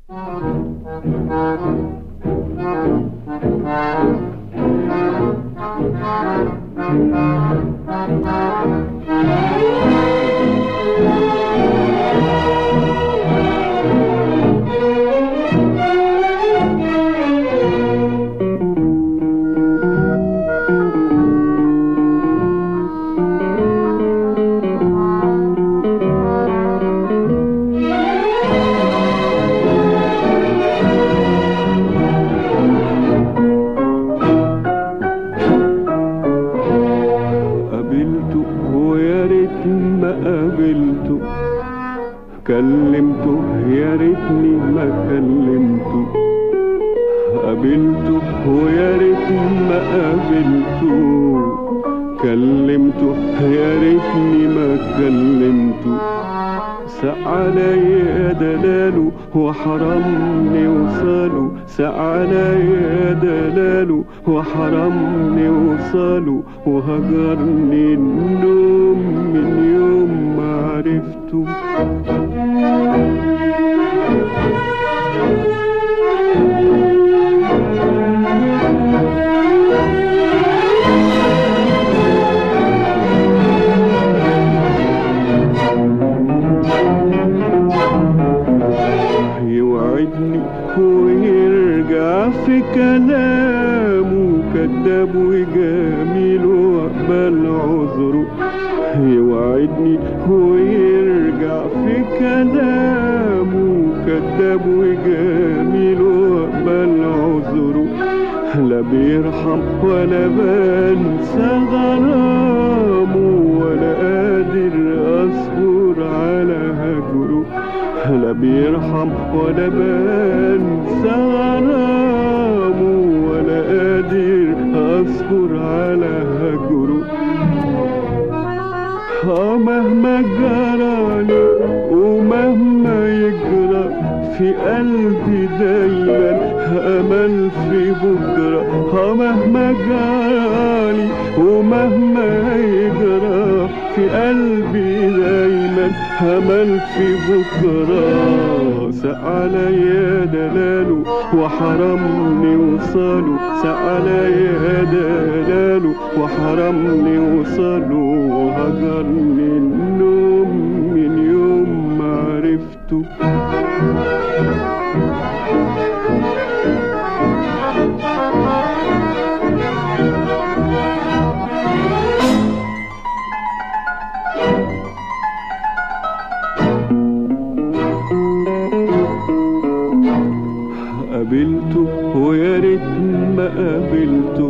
قابلته ويا ريت ما قابلته كلمته يا ريتني ما كلمته قابلته ويا ريت ما قابلته كلمته يا ريتني ما كلمته ساق عليا دلاله وحرمني وصاله ساق عليا دلاله وحرمني وصاله وهجرني النوم من يوم ما عرفته يوعدني ويرجع في كلامه كذاب وجميل واقبل عذره يوعدني ويرجع في كلامه كذاب وجميل واقبل عذره لا بيرحم ولا بنسى غرامه ولا قادر اصبر على هجره لا بيرحم ولا بنسى غرامه ولا قادر اصبر على هجره اه مهما جرالي ومهما يجرى في قلبي دايما امل في بكره اه مهما جرالي ومهما يجرى في قلبي دايما امل في بكره ساق عليا دلاله وحرمني وصاله ساق عليا دلاله وحرمني وصاله وهجرني النوم من يوم ما عرفته قابلته ويا ريت ما قابلته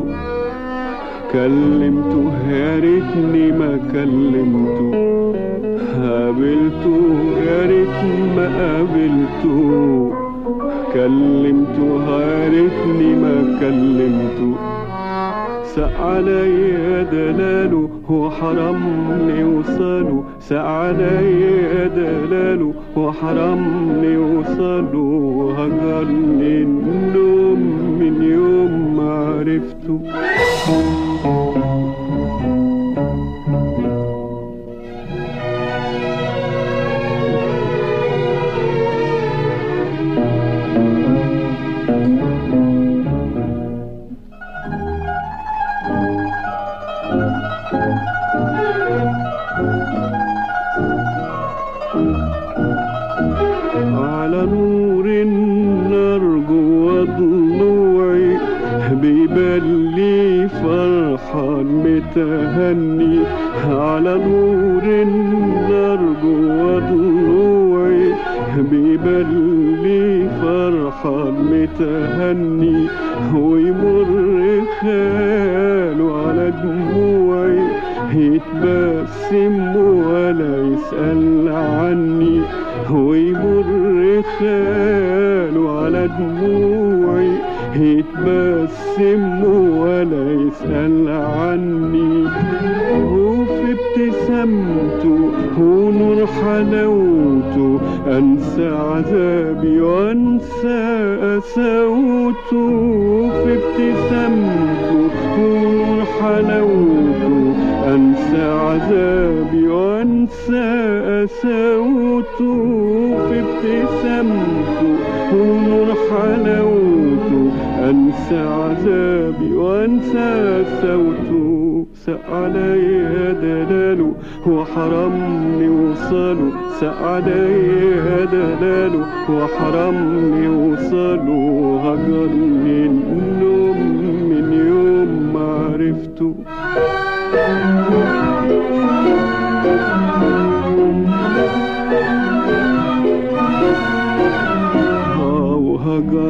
كلمته يا ريتني ما كلمته قابلته يا ريت ما قابلته كلمته يا ريتني ما كلمته ساق عليا دلاله وحرمني وصاله ساق عليا دلاله وحرمني وصاله وهجرني النوم من يوم ما عرفته على نور النار جوا ضلوعي بيبان لي فرحان متهني على نور النار جوا ضلوعي بيبان لي فرحان متهني ويمر خاله على دموعي يتبسم ولا يسأل عني ويمر خاله على دموعي يتبسم ولا يسأل عني وفي ابتسامته ونور حلاوته أنسى عذابي وأنسى قساوته في ابتسامته ونور حلاوته أنسى عذابي وأنسى قساوته في ابتسامته انسى عذابي وانسى صوته سق عليا دلاله وحرمني وصله سق عليا دلاله وحرمني وصله هجرني النوم من يوم ما عرفته آه وهجرني